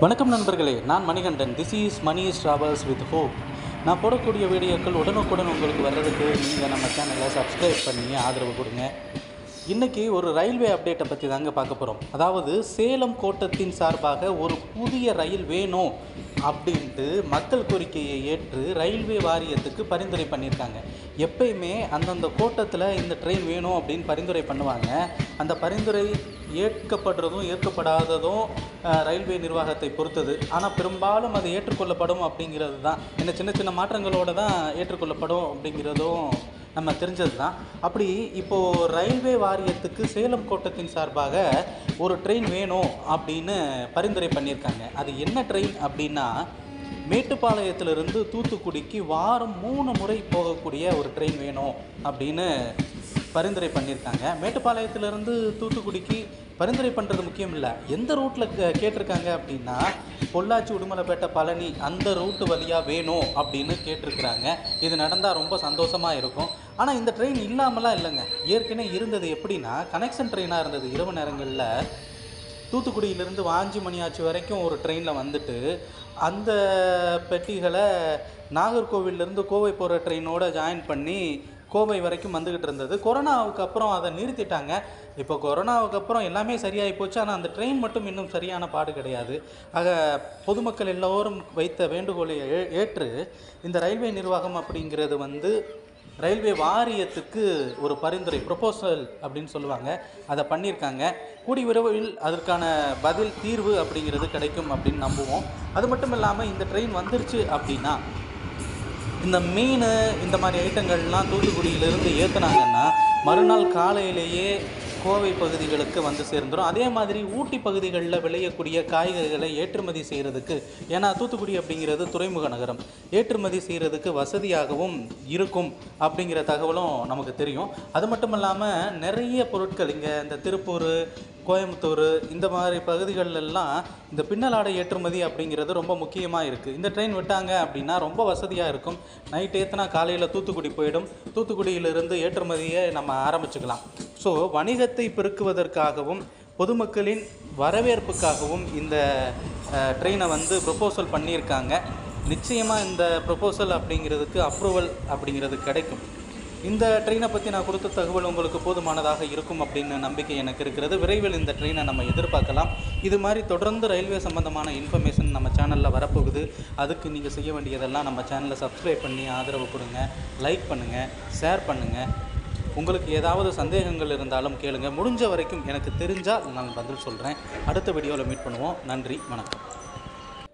வணக்கம் நண்பர்களே நான் Manikandan this is Mani travels with hope நான் போடக்கூடிய வீடியோக்கள் உடனுக்குடன் உங்களுக்கு வர்றதுக்கு நீங்கள் நம்ம சேனலை சப்ஸ்கிரைப் பண்ணி ஆதரவு கொடுங்க இன்றைக்கி ஒரு ரயில்வே அப்டேட்டை பற்றி தாங்க பார்க்க போகிறோம் அதாவது சேலம் கோட்டத்தின் சார்பாக ஒரு புதிய ரயில் வேணும் அப்படின்ட்டு மக்கள் கோரிக்கையை ஏற்று ரயில்வே வாரியத்துக்கு பரிந்துரை பண்ணியிருக்காங்க எப்பயுமே அந்தந்த கோட்டத்தில் இந்த ட்ரெயின் வேணும் அப்படின்னு பரிந்துரை பண்ணுவாங்க அந்த பரிந்துரை ஏற்கப்படுறதும் ஏற்கப்படாததும் அஹ், ரயில்வே நிர்வாகத்தை பொறுத்தது ஆனால் பெரும்பாலும் அது ஏற்றுக்கொள்ளப்படும் அப்படிங்கிறது தான் என்ன சின்ன சின்ன மாற்றங்களோடு தான் ஏற்றுக்கொள்ளப்படும் அப்படிங்கிறதும் நம்ம தெரிஞ்சது தான் அப்படி இப்போது ரயில்வே வாரியத்துக்கு சேலம் கோட்டத்தின் சார்பாக ஒரு ட்ரெயின் வேணும் அப்படின்னு பரிந்துரை பண்ணியிருக்காங்க அது என்ன ட்ரெயின் அப்படின்னா மேட்டுப்பாளையத்திலிருந்து தூத்துக்குடிக்கு வாரம் மூணு முறை போகக்கூடிய ஒரு ட்ரெயின் வேணும் அப்படின்னு பரிந்துரை பண்ணியிருக்காங்க மேட்டுப்பாளையத்திலிருந்து தூத்துக்குடிக்கு பரிந்துரை பண்ணுறது முக்கியம் இல்லை எந்த ரூட்டில் கேட்டிருக்காங்க அப்படின்னா பொள்ளாச்சி உடுமலைப்பேட்டை பழனி அந்த ரூட்டு வழியாக வேணும் அப்படின்னு கேட்டிருக்கிறாங்க இது நடந்தால் ரொம்ப சந்தோஷமாக இருக்கும் ஆனால் இந்த ட்ரெயின் இல்லாமலாம் இல்லைங்க ஏற்கனவே இருந்தது எப்படின்னா கனெக்ஷன் ட்ரெயினாக இருந்தது இரவு நேரங்களில் தூத்துக்குடியிலேருந்து வாஞ்சி மணியாச்சி வரைக்கும் ஒரு ட்ரெயினில் வந்துட்டு அந்த பெட்டிகளை நாகர்கோவிலேருந்து கோவை போகிற ட்ரெயினோட ஜாயின் பண்ணி கோவை வரைக்கும் வந்துக்கிட்டு இருந்தது கொரோனாவுக்கு அப்புறம் அதை நிறுத்திட்டாங்க இப்போ கொரோனாவுக்கு அப்புறம் எல்லாமே சரியாகி போச்சு ஆனால் அந்த ட்ரெயின் மட்டும் இன்னும் சரியான பாடு கிடையாது ஆக பொதுமக்கள் எல்லோரும் வைத்த வேண்டுகோளை ஏ- ஏற்று இந்த ரயில்வே நிர்வாகம் அப்படிங்கிறது வந்து ரயில்வே வாரியத்துக்கு ஒரு பரிந்துரை ப்ரொபோசல் அப்படின்னு சொல்லுவாங்க அதை பண்ணியிருக்காங்க கூடி விரைவில் அதற்கான பதில் தீர்வு அப்படிங்கிறது கிடைக்கும் அப்படின்னு நம்புவோம் அது மட்டும் இல்லாமல் இந்த ட்ரெயின் வந்துருச்சு அப்படின்னா இந்த மீன் இந்த மாதிரி ஐட்டங்கள்லாம் தூத்துக்குடியிலிருந்து ஏற்றுனாங்கன்னா மறுநாள் காலையிலேயே கோவை பகுதிகளுக்கு வந்து சேர்ந்துடும் அதே மாதிரி ஊட்டி பகுதிகளில் விளையக்கூடிய காய்கறிகளை ஏற்றுமதி செய்கிறதுக்கு ஏன்னா தூத்துக்குடி அப்படிங்கிறது துறைமுக நகரம் ஏற்றுமதி செய்கிறதுக்கு வசதியாகவும் இருக்கும் அப்படிங்கிற தகவலும் நமக்கு தெரியும் அது மட்டும் இல்லாமல் நிறைய பொருட்கள் இங்கே இந்த திருப்பூர் கோயம்புத்தூர் இந்த மாதிரி பகுதிகள் எல்லாம் இந்த பின்னலாடை ஏற்றுமதி அப்படிங்கிறது ரொம்ப முக்கியமாக இருக்குது இந்த ட்ரெயின் விட்டாங்க அப்படின்னா ரொம்ப வசதியாக இருக்கும் நைட் ஏற்றினா காலையில் தூத்துக்குடி போயிடும் தூத்துக்குடியிலிருந்து ஏற்றுமதியை நம்ம ஆரம்பிச்சுக்கலாம் ஸோ வணிகத்தை பெருக்குவதற்காகவும் பொதுமக்களின் வரவேற்புக்காகவும் இந்த ட்ரெயினை வந்து ப்ரொப்போசல் பண்ணியிருக்காங்க நிச்சயமாக இந்த ப்ரொப்போசல் அப்படிங்கிறதுக்கு அப்ரூவல் அப்படிங்கிறது கிடைக்கும் இந்த ட்ரெயினை பற்றி நான் கொடுத்த தகவல் உங்களுக்கு போதுமானதாக இருக்கும் அப்படின்னு நம்பிக்கை எனக்கு இருக்கிறது விரைவில் இந்த ட்ரெயினை நம்ம எதிர்பார்க்கலாம் இது மாதிரி தொடர்ந்து ரயில்வே சம்பந்தமான இன்ஃபர்மேஷன் நம்ம சேனலில் வரப்போகுது அதுக்கு நீங்கள் செய்ய வேண்டியதெல்லாம் நம்ம சேனலை சப்ஸ்கிரைப் பண்ணி ஆதரவு கொடுங்க லைக் பண்ணுங்கள் ஷேர் பண்ணுங்கள் உங்களுக்கு ஏதாவது சந்தேகங்கள் இருந்தாலும் கேளுங்க முடிஞ்ச வரைக்கும் எனக்கு தெரிஞ்சால் நான் பதில் சொல்கிறேன் அடுத்த வீடியோவில் மீட் பண்ணுவோம் நன்றி வணக்கம்